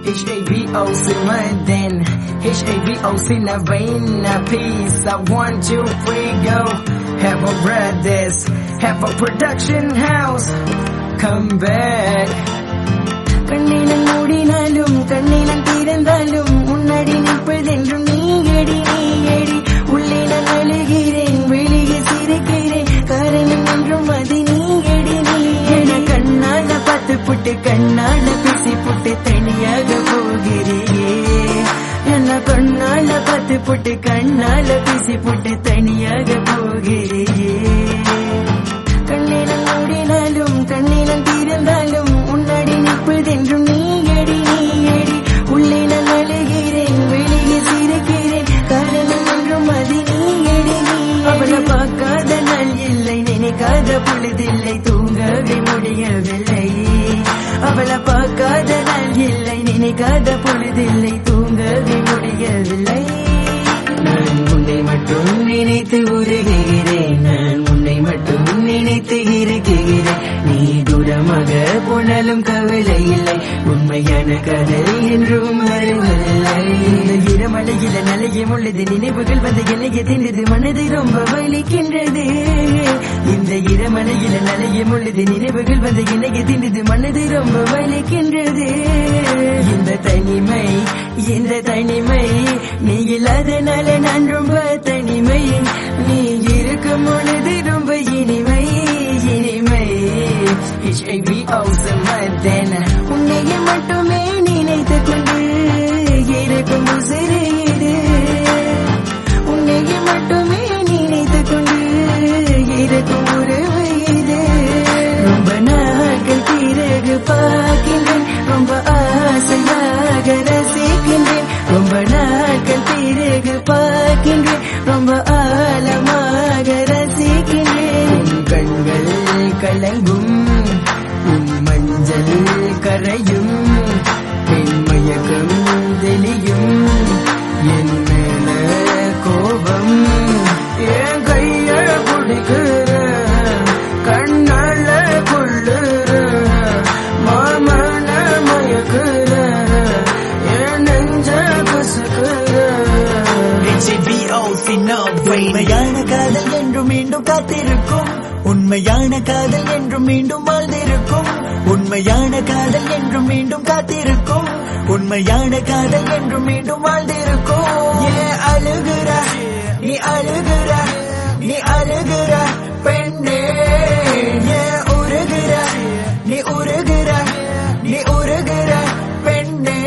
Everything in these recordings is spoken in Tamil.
H-A-V-O, Simaden. H-A-V-O, Sinavena, peace. I want you free, go. Have a brothers, have a production house. Come back. கண்ணினம் மூடினாலும் கண்ணினம் திறந்தாலும் முன்னாடி நிற்பதென்றும் நீயடி நீயடி உள்ளே நான் அழுகிறேன் வெளியே சிரிக்கிறேன் காரணம் என்றும் அது நீயடி நீயடி கண்ணால பார்த்து புட்டு கண்ணால பேசி புட்டு தனியாக போகிறியே என்ன கண்ணால பார்த்து புட்டு கண்ணால பேசி புட்டு தனியாக போகிறியே கண்ணினம் மூடினாலும் கண்ணினம் திறந்தாலும் முன்னாடி நிற்பதென்றும் நீயடி நீயடி உள்ளே நான் அழுகிறேன் வெளியே சிரிக்கிறேன் காரணம் என்றும் அது நீயடி நீ அவளை பார்க்காத நாள் இல்லை நினைக்காத பொழுதில்லை தூங்கவே முடியவில்லை அவளை பார்க்காத நாள் இல்லை நினைக்காத பொழுதில்லை தூங்கவே முடியவில்லை நான் உன்னை மட்டும் நினைத்து உருகிறேன் நான் உன்னை மட்டும் நினைத்து இருக்கிறேன் நீ தூரமாக போனாலும் கவலை இல்லை உண்மையான கதை என்றும் வருவதில்லை இந்த இரமலையில நலையும் உள்ளது நினைவுகள் வந்து என்னைய தின்றது மனது ரொம்ப வலிக்கின்றது இந்த இரமலையில நலையும் உள்ளது நினைவுகள் வந்து என்னைய தின்றது மனது ரொம்ப வலிக்கின்றது இந்த தனிமை இந்த தனிமை நீ இல்லாதனால நான் ரொம்ப தனிமை நீ இருக்கும் பொழுது ரொம்ப இனிமை இனிமை H-A-V-O, Simaden. உன்னைய மட்டுமே நினைத்து கொண்டு இருக்கும் உசிறு இது உன்னைய மட்டுமே நினைத்து கொண்டு இருக்கும் உறவு இது ரொம்ப நாட்கள் பிறகு பார்க்கின்றேன் ரொம்ப ஆசையாக ரசிக்கின்றேன் ரொம்ப நாட்கள் பிறகு பார்க்கின்றேன் ரொம்ப ஆழமாக ரசிக்கின்றேன் உன் கண்கள் கலங்கும் உன் மஞ்சள் கரையும் என் மயக்கம் தெளியும் என் மேல கோபம் என் கைய பிடிக்கிற கண்ணால கொள்ளுற மாமன மயக்குற என் நெஞ்ச கசுக்குற உண்மையான காதல் என்றும் மீண்டும் காத்திருக்கும் உண்மையான காதல் என்றும் மீண்டும் வாழ்ந்திருக்கும் உண்மையான காதல் என்றும் மீண்டும் காத்திருக்கும் உண்மையான காதல் என்றும் மீண்டும் வாழ்ந்திருக்கும் ஏன் அழுகிற நீ அழுகிற நீ அழுகிற பெண்ணே ஏன் உருகிற நீ உருகிற நீ உருகிற பெண்ணே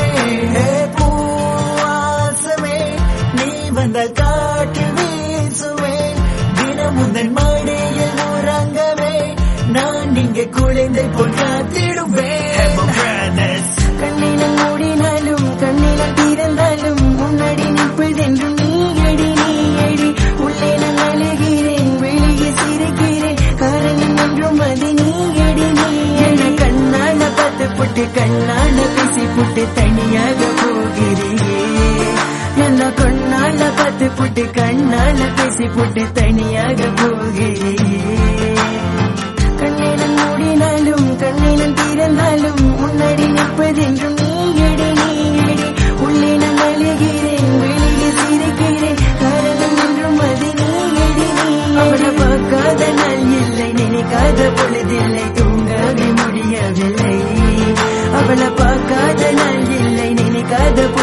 பூவாசமே நீ வந்த காற்று வீசுவே தினமுந்தன் மாடியில் உறங்கவே நான் இங்கே குழந்தை போல் காத்திடுவேன் கண்ணினம் மூடினாலும் கண்ணினம் திறந்தாலும் முன்னாடி நிற்பதென்றும் நீயடி நீயடி உள்ளே நான் அழுகிறேன் வெளியே சிரிக்கிறேன் காரணம் என்றும் அது நீயடி நீயடி கண்ணால பார்த்து புட்டு கண்ணால பேசி புட்டு தனியாக போகிறியே என்ன கண்ணால பார்த்து புட்டு கண்ணால பேசி புட்டு தனியாக போகிறியே கண்ணினம் மூடினாலும் கண்ணினம் திறந்தாலும் முன்னாடி நிற்பதென்றும் நீயடி நீயடி உள்ளே நான் அழுகிறேன் வெளியே சிரிக்கிறேன் காரணம் என்றும் அது நீயடி நீ அவளை பார்க்காத நாள் இல்லை நினைக்காத பொழுதில்லை தூங்கவே முடியவில்லை அவளை பார்க்காத நாள் இல்லை நினைக்காத